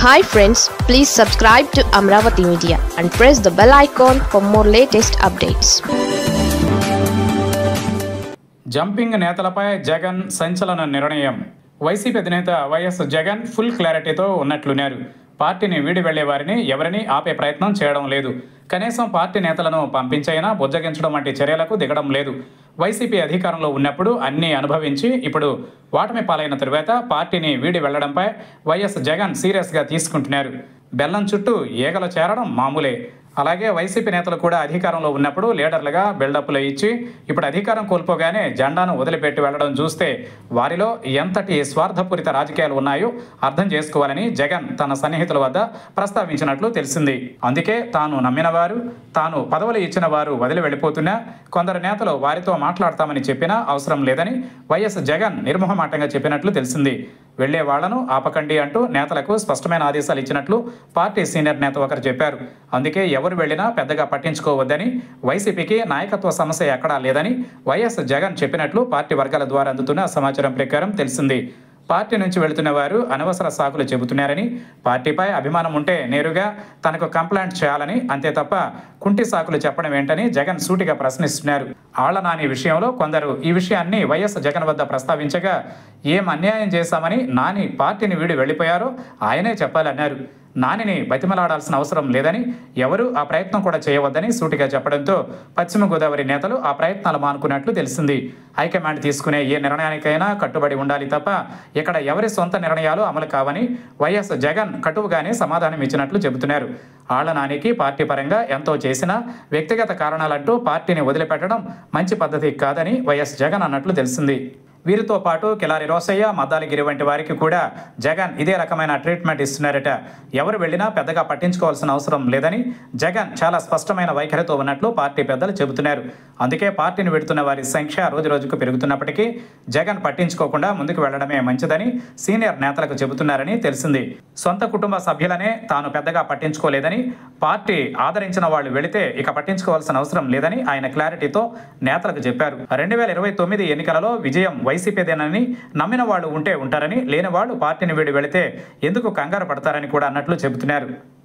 hi friends please subscribe to Amaravati media and press the bell icon for more latest updates jumping నేతలపై జగన్ సంచలన నిర్ణయం YCP అధినేత YS Jagan full క్లారిటీతో ఉన్నట్లున్నారు పార్టీని వీడి వెళ్లే వారిని ఎవరిని ఆపే ప్రయత్నం చేయడం లేదు కనీసం పార్టీ నేతలను పంపించైనా బుజ్జగించడం వంటి చర్యలకు దిగడం లేదు వైసీపీ అధికారంలో ఉన్నప్పుడు అన్నీ అనుభవించి ఇప్పుడు వాటమి పాలైన తరువాత పార్టీని వీడి వెళ్లడంపై వైఎస్ జగన్ సీరియస్గా తీసుకుంటున్నారు బెల్లం చుట్టూ ఈగలు చేరడం మామూలే అలాగే వైసీపీ నేతలు కూడా అధికారంలో ఉన్నప్పుడు లీడర్లుగా బిల్డప్లు ఇచ్చి ఇప్పుడు అధికారం కోల్పోగానే జెండాను వదిలిపెట్టి వెళ్లడం చూస్తే వారిలో ఎంతటి స్వార్థపూరిత రాజకీయాలు ఉన్నాయో అర్థం చేసుకోవాలని జగన్ తన సన్నిహితుల వద్ద ప్రస్తావించినట్లు తెలిసింది అందుకే తాను నమ్మిన వారు తాను పదవులు ఇచ్చిన వారు వదిలి వెళ్ళిపోతున్నా కొందరు నేతలు వారితో మాట్లాడతామని చెప్పినా అవసరం లేదని వైఎస్ జగన్ నిర్మోహమాటంగా చెప్పినట్లు తెలిసింది వెళ్లే వాళ్లను ఆపకండి అంటూ నేతలకు స్పష్టమైన ఆదేశాలు ఇచ్చినట్లు పార్టీ సీనియర్ నేత ఒకరు చెప్పారు అందుకే ఎవరు వెళ్లినా పెద్దగా పట్టించుకోవద్దని వైసీపీకి నాయకత్వ సమస్య ఎక్కడా లేదని వైఎస్ జగన్ చెప్పినట్లు పార్టీ వర్గాల ద్వారా అందుతున్న సమాచారం ప్రకారం తెలిసింది పార్టీ నుంచి వెళుతున్న వారు అనవసర సాకులు చెబుతున్నారని పార్టీపై అభిమానం ఉంటే నేరుగా తనకు కంప్లైంట్ చేయాలని అంతే తప్ప కుంటి సాకులు చెప్పడం ఏంటని జగన్ సూటిగా ప్రశ్నిస్తున్నారు ఆళ్ల నాని విషయంలో కొందరు ఈ విషయాన్ని వైఎస్ జగన్ వద్ద ప్రస్తావించగా ఏం అన్యాయం చేశామని నాని పార్టీని వీడి వెళ్ళిపోయారో ఆయనే చెప్పాలన్నారు నానిని బతిమలాడాల్సిన అవసరం లేదని ఎవరూ ఆ ప్రయత్నం కూడా చేయవద్దని సూటిగా చెప్పడంతో పశ్చిమ గోదావరి నేతలు ఆ ప్రయత్నాలు మానుకున్నట్లు తెలిసింది హైకమాండ్ తీసుకునే ఏ నిర్ణయానికైనా కట్టుబడి ఉండాలి తప్ప ఇక్కడ ఎవరి సొంత నిర్ణయాలు అమలు కావని వైఎస్ జగన్ కటువుగానే సమాధానం ఇచ్చినట్లు చెబుతున్నారు ఆళ్ల నానికి పార్టీ పరంగా ఎంతో చేసినా వ్యక్తిగత కారణాలంటూ పార్టీని వదిలిపెట్టడం మంచి పద్ధతి కాదని వైఎస్ జగన్ అన్నట్లు తెలిసింది వీరితో పాటు కిలారి రోసయ్య మద్దాలగిరి వంటి వారికి కూడా జగన్ ఇదే రకమైన ట్రీట్మెంట్ ఇస్తున్నారట ఎవరు వెళ్ళినా పెద్దగా పట్టించుకోవాల్సిన అవసరం లేదని జగన్ చాలా స్పష్టమైన వైఖరితో ఉన్నట్లు పార్టీ పెద్దలు చెబుతున్నారు అందుకే పార్టీని వెడుతున్న వారి సంఖ్య రోజు రోజుకు పెరుగుతున్నప్పటికీ జగన్ పట్టించుకోకుండా ముందుకు వెళ్లడమే మంచిదని సీనియర్ నేతలకు చెబుతున్నారని తెలిసింది సొంత కుటుంబ సభ్యులనే తాను పెద్దగా పట్టించుకోలేదని పార్టీ ఆదరించిన వాళ్ళు వెళితే ఇక పట్టించుకోవాల్సిన అవసరం లేదని ఆయన క్లారిటీతో నేతలకు చెప్పారు రెండు వేల ఇరవై తొమ్మిది ఎన్నికలలో విజయం వైసీపీదేనని నమ్మిన వాళ్ళు ఉంటే ఉంటారని లేని వాళ్ళు పార్టీని వీడి వెళితే ఎందుకు కంగారు పడతారని కూడా అన్నట్లు చెబుతున్నారు